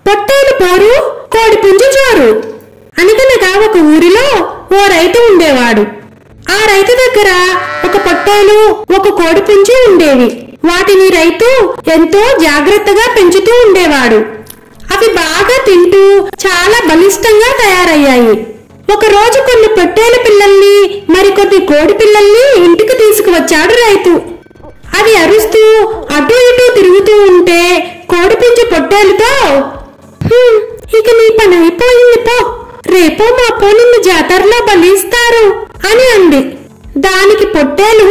పొట్టేలు పోరు కోడి పుంజు చోరు అనగనగా ఒక ఊరిలో ఓ రైతు ఉండేవాడు ఆ రైతు దగ్గర ఒక పొట్టేలు ఒక కోడి పుంజు ఉండేవి వాటిని రైతు ఎంతో జాగ్రత్తగా పెంచుతూ ఉండేవాడు అవి బాగా తింటూ చాలా బలిష్టంగా తయారయ్యాయి ఒక రోజు కొన్ని పొట్టేలు పిల్లల్ని మరికొన్ని కోడి పిల్లల్ని ఇంటికి తీసుకువచ్చాడు రైతు అవి అరుస్తూ అటు ఇటు తిరుగుతూ ఉంటే కోడిపుంజు పొట్టేలుతో "హ్మ్, ఇక నీ పని అయిపోయింది పో రేపో మాపో నిన్ను జాతరలో బలిస్తారు అని అంది దానికి పొట్టేలు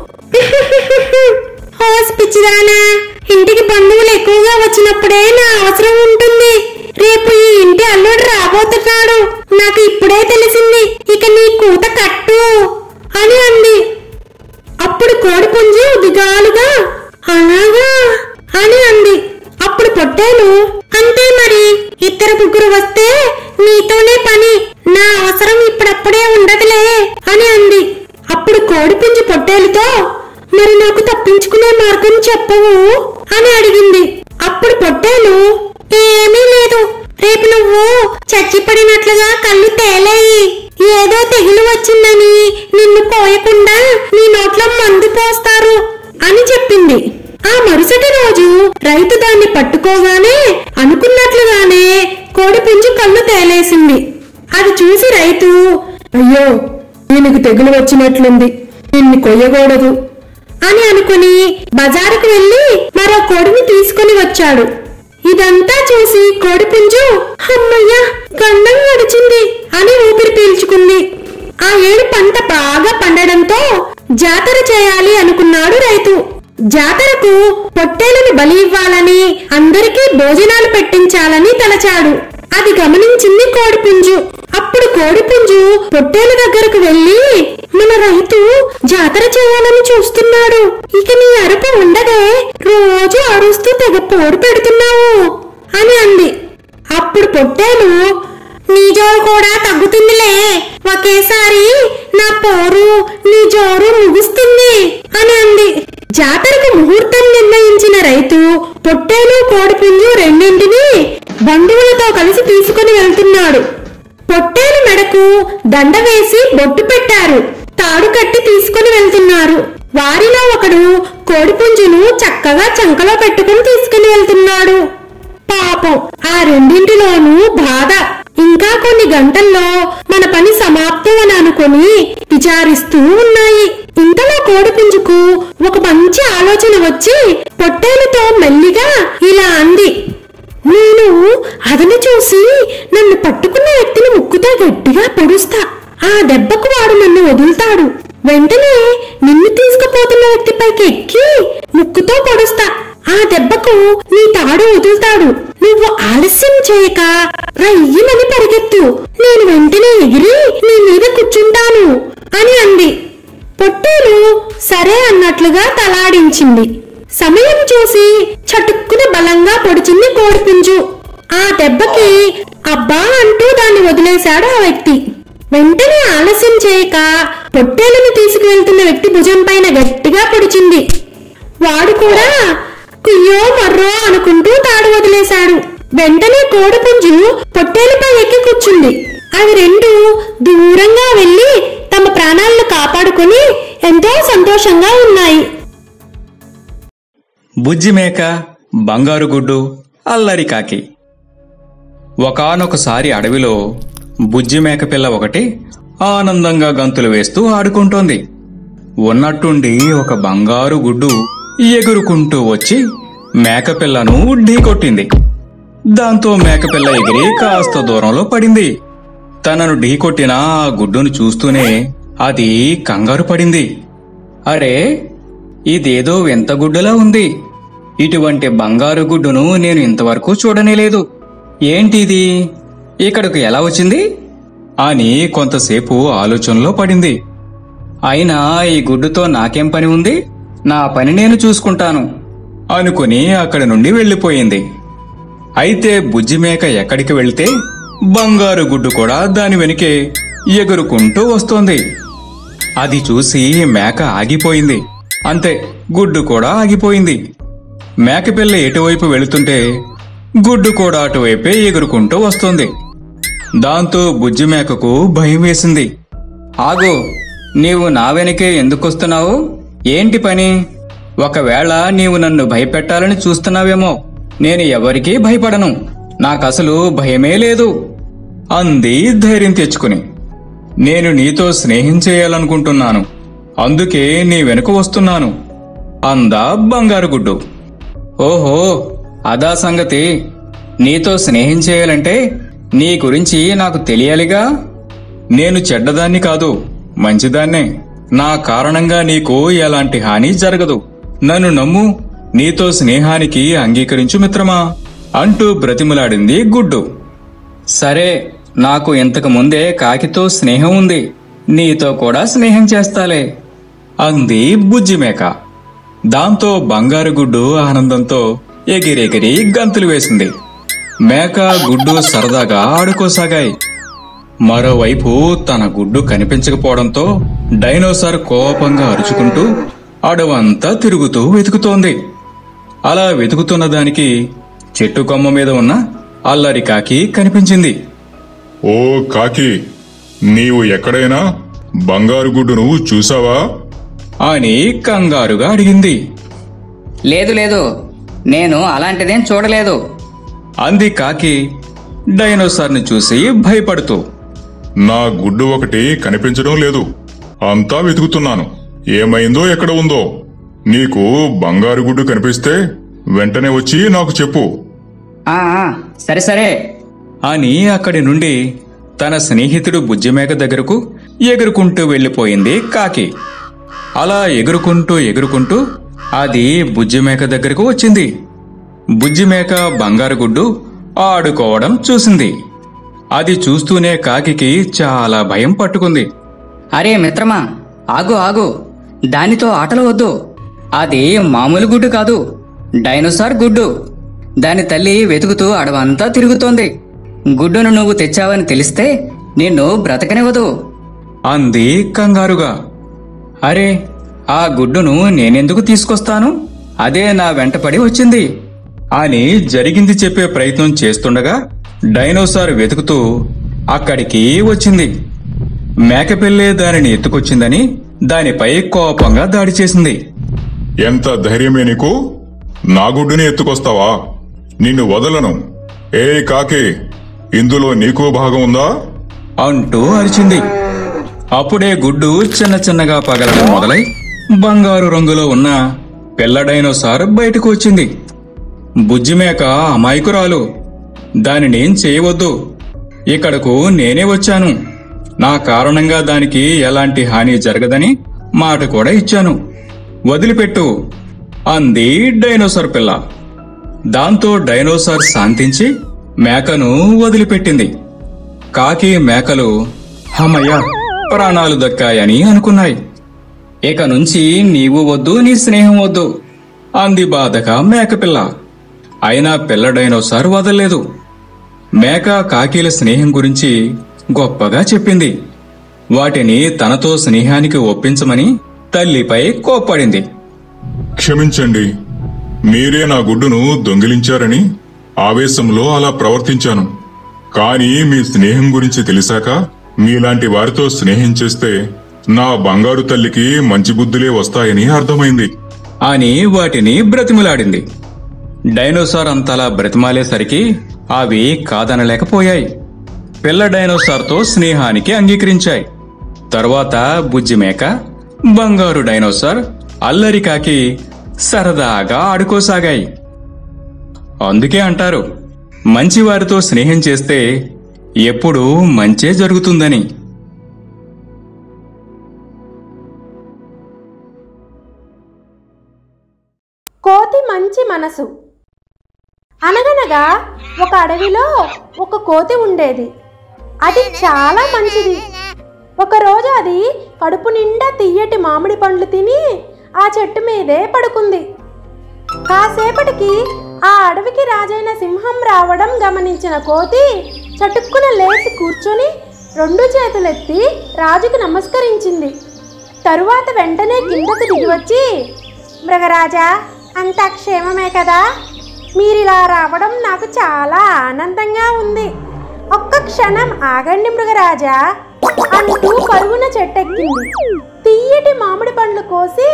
హోస్ పిచ్చిదానా ఇంటికి బంధువులు ఎక్కువగా వచ్చినప్పుడే నా అవసరం ఉంటుంది రేపు ఈ ఇంటి అల్లుడు రాబోతున్నాడు నాకు ఇప్పుడే తెలిసింది ఇక నీ కూత కట్టు అని అంది అప్పుడు కోడిపుంజు దిగాలుగా అలాగా అని అంది అప్పుడు పొట్టేలు అంతే మరి ఇద్దరు ముగ్గురు వస్తే నీతోనే పని నా అవసరం ఇప్పుడప్పుడే ఉండదులే అని అంది అప్పుడు కోడిపుంజు పొట్టేలుతో మరి నాకు తప్పించుకునే మార్గం చెప్పవు అని అడిగింది అప్పుడు పొట్టేలు ఏమీ లేదు రేపు నువ్వు చచ్చిపడినట్లుగా కళ్ళు తేలేయి ఏదో తెగులు వచ్చిందని నిన్ను పోయకుండా నీ నోట్లో మందు పోస్తారు అని చెప్పింది ఆ మరుసటి రోజు రైతు దాన్ని పట్టుకోగానే అనుకున్నట్లుగానే కోడిపుంజు కళ్ళు తేలేసింది అది చూసి రైతు అయ్యో దీనికి తెగులు వచ్చినట్లుంది నిన్ను కొయ్యకూడదు అని అనుకుని బజారుకు వెళ్లి మరో కోడిని తీసుకొని వచ్చాడు ఇదంతా చూసి కోడిపుంజు అమ్మయ్య గండం గడిచింది అని ఊపిరి పీల్చుకుంది ఆ ఏడు పంట బాగా పండడంతో జాతర చేయాలి అనుకున్నాడు రైతు జాతరకు పొట్టేలను బలి ఇవ్వాలని అందరికీ భోజనాలు పెట్టించాలని తలచాడు అది గమనించింది కోడిపుంజు అప్పుడు కోడిపుంజు పొట్టేల దగ్గరకు వెళ్లి మన రైతు జాతర చేయాలని చూస్తున్నాడు ఇక నీ అరుపు ఉండదే రోజు అరుస్తూ తెగ పోరు పెడుతున్నావు అని అంది అప్పుడు పొట్టేలు నీ జోరు కూడా తగ్గుతుందిలే ఒకేసారి నా పోరు నీ జోరు ముగుస్తుంది అని అంది జాతరకు ముహూర్తం నిర్ణయించిన రైతు పొట్టేలు కోడిపుంజు రెండింటిని బంధువులతో కలిసి తీసుకుని వెళ్తున్నాడు పొట్టేలు మెడకు దండ వేసి బొట్టు పెట్టారు తాడు కట్టి తీసుకుని వెళ్తున్నారు వారిలో ఒకడు కోడిపుంజును చక్కగా చంకలో పెట్టుకుని తీసుకుని వెళ్తున్నాడు పాపం ఆ రెండింటిలోనూ బాధ ఇంకా కొన్ని గంటల్లో మన పని సమాప్తం అని అనుకుని విచారిస్తూ ఉన్నాయి ఇంతలో కోడిపుంజుకు ఒక మంచి ఆలోచన వచ్చి పొట్టేలుతో మెల్లిగా ఇలా అంది నేను అతను చూసి నన్ను పట్టుకున్న వ్యక్తిని ముక్కుతో గట్టిగా పొడుస్తా ఆ దెబ్బకు వాడు నన్ను వదులుతాడు వెంటనే నిన్ను తీసుకుపోతున్న వ్యక్తిపైకి ఎక్కి ముక్కుతో పొడుస్తా ఆ దెబ్బకు నీ తాడు వదులుతాడు నువ్వు ఆలస్యం చేయక రయ్యమని పరిగెత్తు నేను వెంటనే ఎగిరి నీ మీద కూర్చుంటాను అని అంది పొట్టేలు సరే అన్నట్లుగా తలాడించింది సమయం చూసి చటుక్కున బలంగా పొడిచింది కోడిపుంజు ఆ దెబ్బకి అబ్బా అంటూ దాన్ని వదిలేశాడు ఆ వ్యక్తి వెంటనే ఆలస్యం చేయక పొట్టేలను తీసుకువెళ్తున్న వ్యక్తి భుజం పైన గట్టిగా పొడిచింది వాడు కూడా కుయ్యో మర్రో అనుకుంటూ తాడు వదిలేశాడు వెంటనే కోడిపుంజు పొట్టేలుపై ఎక్కి కూర్చుంది అవి రెండు దూరంగా వెళ్లి తమ ప్రాణాలను కాపాడుకుని ఎంతో సంతోషంగా ఉన్నాయి బుజ్జిమేక బంగారు గుడ్డు అల్లరి కాకి ఒకానొకసారి అడవిలో బుజ్జిమేక పిల్ల ఒకటి ఆనందంగా గంతులు వేస్తూ ఆడుకుంటోంది ఉన్నట్టుండి ఒక బంగారు గుడ్డు ఎగురుకుంటూ వచ్చి మేకపిల్లను ఢీకొట్టింది దాంతో మేకపిల్ల ఎగిరి కాస్త దూరంలో పడింది తనను ఢీకొట్టిన ఆ గుడ్డును చూస్తూనే అది కంగారు పడింది అరే ఇదేదో వింత గుడ్డులా ఉంది ఇటువంటి బంగారు గుడ్డును నేను ఇంతవరకు చూడనే లేదు ఏంటిది ఇక్కడకు ఎలా వచ్చింది అని కొంతసేపు ఆలోచనలో పడింది అయినా ఈ గుడ్డుతో నాకేం పని ఉంది నా పని నేను చూసుకుంటాను అనుకుని అక్కడి నుండి వెళ్ళిపోయింది అయితే బుజ్జిమేక ఎక్కడికి వెళ్తే బంగారు గుడ్డు కూడా దాని వెనుకే ఎగురుకుంటూ వస్తోంది అది చూసి మేక ఆగిపోయింది అంతే గుడ్డు కూడా ఆగిపోయింది మేకపిల్ల ఎటువైపు వెళుతుంటే గుడ్డు కూడా అటువైపే ఎగురుకుంటూ వస్తుంది దాంతో బుజ్జి మేకకు భయం వేసింది ఆగు నీవు నా వెనకే ఎందుకొస్తున్నావు ఏంటి పని ఒకవేళ నీవు నన్ను భయపెట్టాలని చూస్తున్నావేమో నేను ఎవరికీ భయపడను నాకసలు భయమే లేదు అంది ధైర్యం తెచ్చుకుని నేను నీతో స్నేహం చేయాలనుకుంటున్నాను అందుకే నీ వెనుక వస్తున్నాను అందా బంగారు గుడ్డు ఓహో అదా సంగతి నీతో స్నేహం చేయాలంటే నీ గురించి నాకు తెలియాలిగా నేను చెడ్డదాన్ని కాదు మంచిదాన్నే నా కారణంగా నీకు ఎలాంటి హాని జరగదు నన్ను నమ్ము నీతో స్నేహానికి అంగీకరించు మిత్రమా అంటూ బ్రతిమలాడింది గుడ్డు సరే నాకు ఇంతకు ముందే కాకితో స్నేహం ఉంది నీతో కూడా స్నేహం చేస్తాలే అంది బుజ్జిమేక దాంతో బంగారు గుడ్డు ఆనందంతో ఎగిరెగిరి గంతులు వేసింది మేక గుడ్డు సరదాగా ఆడుకోసాగాయి మరోవైపు తన గుడ్డు కనిపించకపోవడంతో డైనోసార్ కోపంగా అరుచుకుంటూ అడవంతా తిరుగుతూ వెతుకుతోంది అలా వెతుకుతున్న దానికి చెట్టు కొమ్మ మీద ఉన్న అల్లరి కాకి కనిపించింది ఓ కాకి నీవు ఎక్కడైనా బంగారు గుడ్డును చూసావా అని కంగారుగా అడిగింది లేదు లేదు నేను అలాంటిదేం చూడలేదు అంది కాకి డైనోసార్ని చూసి భయపడుతూ నా గుడ్డు ఒకటి కనిపించడం లేదు అంతా వెతుకుతున్నాను ఏమైందో ఎక్కడ ఉందో నీకు బంగారు గుడ్డు కనిపిస్తే వెంటనే వచ్చి నాకు చెప్పు ఆ ఆ, సరే సరే అని అక్కడి నుండి తన స్నేహితుడు బుజ్జిమేక దగ్గరకు ఎగురుకుంటూ వెళ్ళిపోయింది కాకి అలా ఎగురుకుంటూ ఎగురుకుంటూ అది బుజ్జిమేక దగ్గరకు వచ్చింది బుజ్జిమేక బంగారు గుడ్డు ఆడుకోవడం చూసింది అది చూస్తూనే కాకికి చాలా భయం పట్టుకుంది అరే మిత్రమా ఆగు ఆగు దానితో ఆటలు వద్దు అది మామూలు గుడ్డు కాదు డైనోసార్ గుడ్డు దాని తల్లి వెతుకుతూ అడవంతా తిరుగుతోంది గుడ్డును నువ్వు తెచ్చావని తెలిస్తే నిన్ను బ్రతకనివ్వదు అంది కంగారుగా అరే ఆ గుడ్డును నేనెందుకు తీసుకొస్తాను అదే నా వెంటపడి వచ్చింది అని జరిగింది చెప్పే ప్రయత్నం చేస్తుండగా డైనోసార్ వెతుకుతూ అక్కడికి వచ్చింది మేకపిల్లే దానిని ఎత్తుకొచ్చిందని దానిపై కోపంగా దాడి చేసింది ఎంత ధైర్యమే నీకు నా గుడ్డుని ఎత్తుకొస్తావా నిన్ను వదలను ఏ కాకి ఇందులో నీకు భాగం ఉందా అంటూ అరిచింది అప్పుడే గుడ్డు చిన్న చిన్నగా పగలడం మొదలై బంగారు రంగులో ఉన్న పిల్ల డైనోసార్ బయటకు వచ్చింది బుజ్జిమేక అమాయకురాలు దానినేం చేయవద్దు ఇక్కడకు నేనే వచ్చాను నా కారణంగా దానికి ఎలాంటి హాని జరగదని మాట కూడా ఇచ్చాను వదిలిపెట్టు అంది డైనోసార్ పిల్ల దాంతో డైనోసార్ శాంతించి మేకను వదిలిపెట్టింది కాకి మేకలు హమయ్య ప్రాణాలు దక్కాయని అనుకున్నాయి ఇక నుంచి నీవు వద్దు నీ స్నేహం వద్దు అంది బాధగా మేకపిల్ల అయినా పిల్ల డైనోసార్ వదల్లేదు మేక కాకీల స్నేహం గురించి గొప్పగా చెప్పింది వాటిని తనతో స్నేహానికి ఒప్పించమని తల్లిపై కోప్పడింది క్షమించండి మీరే నా గుడ్డును దొంగిలించారని ఆవేశంలో అలా ప్రవర్తించాను కానీ మీ స్నేహం గురించి తెలిసాక మీలాంటి వారితో స్నేహం చేస్తే నా బంగారు తల్లికి మంచి బుద్ధులే వస్తాయని అర్థమైంది అని వాటిని బ్రతిమలాడింది డైనోసార్ అంతలా బ్రతిమాలేసరికి అవి కాదనలేకపోయాయి పిల్ల డైనోసార్తో స్నేహానికి అంగీకరించాయి తరువాత బుజ్జిమేక బంగారు డైనోసార్ అల్లరి కాకి సరదాగా ఆడుకోసాగాయి అందుకే అంటారు మంచివారితో స్నేహం చేస్తే ఎప్పుడూ మంచే జరుగుతుందని కోతి మంచి మనసు అనగనగా ఒక అడవిలో ఒక కోతి ఉండేది అది చాలా మంచిది ఒకరోజు అది కడుపు నిండా తీయటి మామిడి పండ్లు తిని ఆ చెట్టు మీదే పడుకుంది కాసేపటికి ఆ అడవికి రాజైన సింహం రావడం గమనించిన కోతి చటుక్కున లేచి కూర్చొని రెండు చేతులెత్తి రాజుకు నమస్కరించింది తరువాత వెంటనే కిందకు దిగి వచ్చి మృగరాజా అంతా క్షేమమే కదా మీరిలా రావడం నాకు చాలా ఆనందంగా ఉంది ఒక్క క్షణం ఆగండి మృగరాజా అంటూ పరుగున చెట్టెక్కింది తీయటి మామిడి పండ్లు కోసి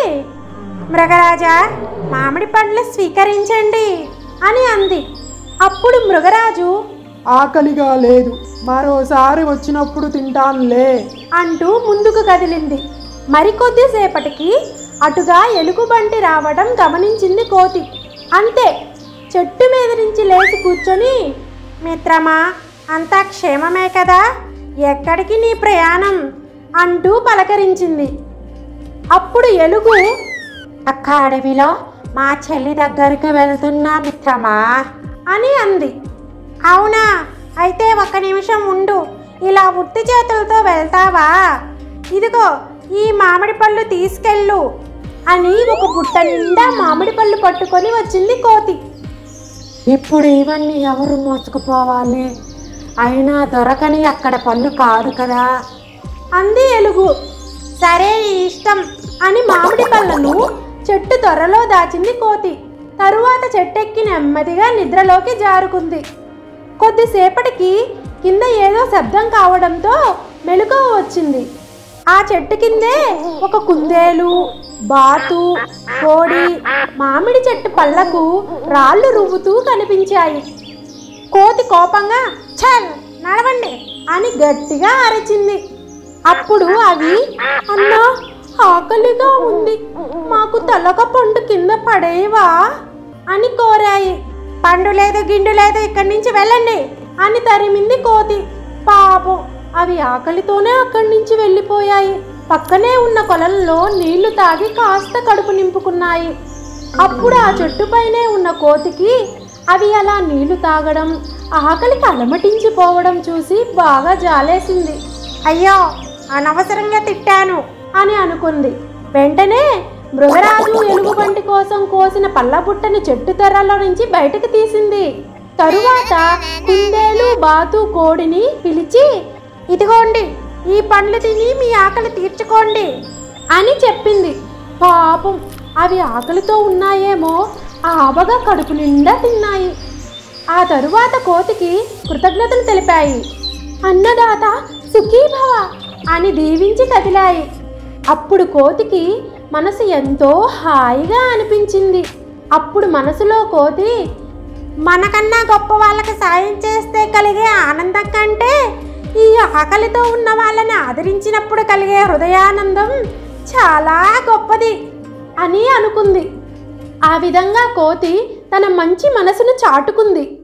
మృగరాజా మామిడి పండ్లు స్వీకరించండి అని అంది అప్పుడు మృగరాజు ఆకలిగా లేదు మరోసారి వచ్చినప్పుడు తింటానులే అంటూ ముందుకు కదిలింది మరికొద్దిసేపటికి అటుగా ఎలుగుబంటి రావడం గమనించింది కోతి అంతే చెట్టు మీద నుంచి లేచి కూర్చొని మిత్రమా అంతా క్షేమమే కదా ఎక్కడికి నీ ప్రయాణం అంటూ పలకరించింది అప్పుడు ఎలుగు అక్క అడవిలో మా చెల్లి దగ్గరికి వెళ్తున్నా మిత్రమా అని అంది అవునా అయితే ఒక్క నిమిషం ఉండు ఇలా ఉత్తి చేతులతో వెళ్తావా ఇదిగో ఈ మామిడి పళ్ళు తీసుకెళ్ళు అని ఒక బుట్ట నిండా మామిడి పళ్ళు పట్టుకొని వచ్చింది కోతి ఇప్పుడు ఇవన్నీ ఎవరు మోసుకుపోవాలి అయినా దొరకని అక్కడ పళ్ళు కాదు కదా అంది ఎలుగు సరే నీ ఇష్టం అని మామిడి పళ్ళను చెట్టు త్వరలో దాచింది కోతి తరువాత చెట్టెక్కి నెమ్మదిగా నిద్రలోకి జారుకుంది కొద్దిసేపటికి కింద ఏదో శబ్దం కావడంతో మెలకువ వచ్చింది ఆ చెట్టు కిందే ఒక కుందేలు బాతు కోడి మామిడి చెట్టు పళ్ళకు రాళ్ళు రువ్వుతూ కనిపించాయి కోతి కోపంగా చల్ నడవండి అని గట్టిగా అరిచింది అప్పుడు అవి అన్నా ఆకలిగా ఉంది మాకు తలక పండు కింద పడేవా అని కోరాయి పండు లేదు గిండు లేదు ఇక్కడి నుంచి వెళ్ళండి అని తరిమింది కోతి పాపం అవి ఆకలితోనే అక్కడి నుంచి వెళ్ళిపోయాయి పక్కనే ఉన్న కొలల్లో నీళ్లు తాగి కాస్త కడుపు నింపుకున్నాయి అప్పుడు ఆ చెట్టుపైనే ఉన్న కోతికి అవి అలా నీళ్లు తాగడం ఆకలికి అలమటించిపోవడం చూసి బాగా జాలేసింది అయ్యో అనవసరంగా తిట్టాను అని అనుకుంది వెంటనే మృగరాజు ఎలుగుబంటి కోసం కోసిన పళ్ళబుట్టని చెట్టు తెర్రలో నుంచి బయటకు తీసింది తరువాత కుందేలు బాతు కోడిని పిలిచి ఇదిగోండి ఈ పండ్లు తిని మీ ఆకలి తీర్చుకోండి అని చెప్పింది పాపం అవి ఆకలితో ఉన్నాయేమో ఆబగా కడుపు నిండా తిన్నాయి ఆ తరువాత కోతికి కృతజ్ఞతలు తెలిపాయి అన్నదాత సుఖీభవ అని దీవించి కదిలాయి అప్పుడు కోతికి మనసు ఎంతో హాయిగా అనిపించింది అప్పుడు మనసులో కోతి మనకన్నా గొప్ప వాళ్ళకి సాయం చేస్తే కలిగే ఆనందం కంటే ఈ ఆకలితో ఉన్న వాళ్ళని ఆదరించినప్పుడు కలిగే హృదయానందం చాలా గొప్పది అని అనుకుంది ఆ విధంగా కోతి తన మంచి మనసును చాటుకుంది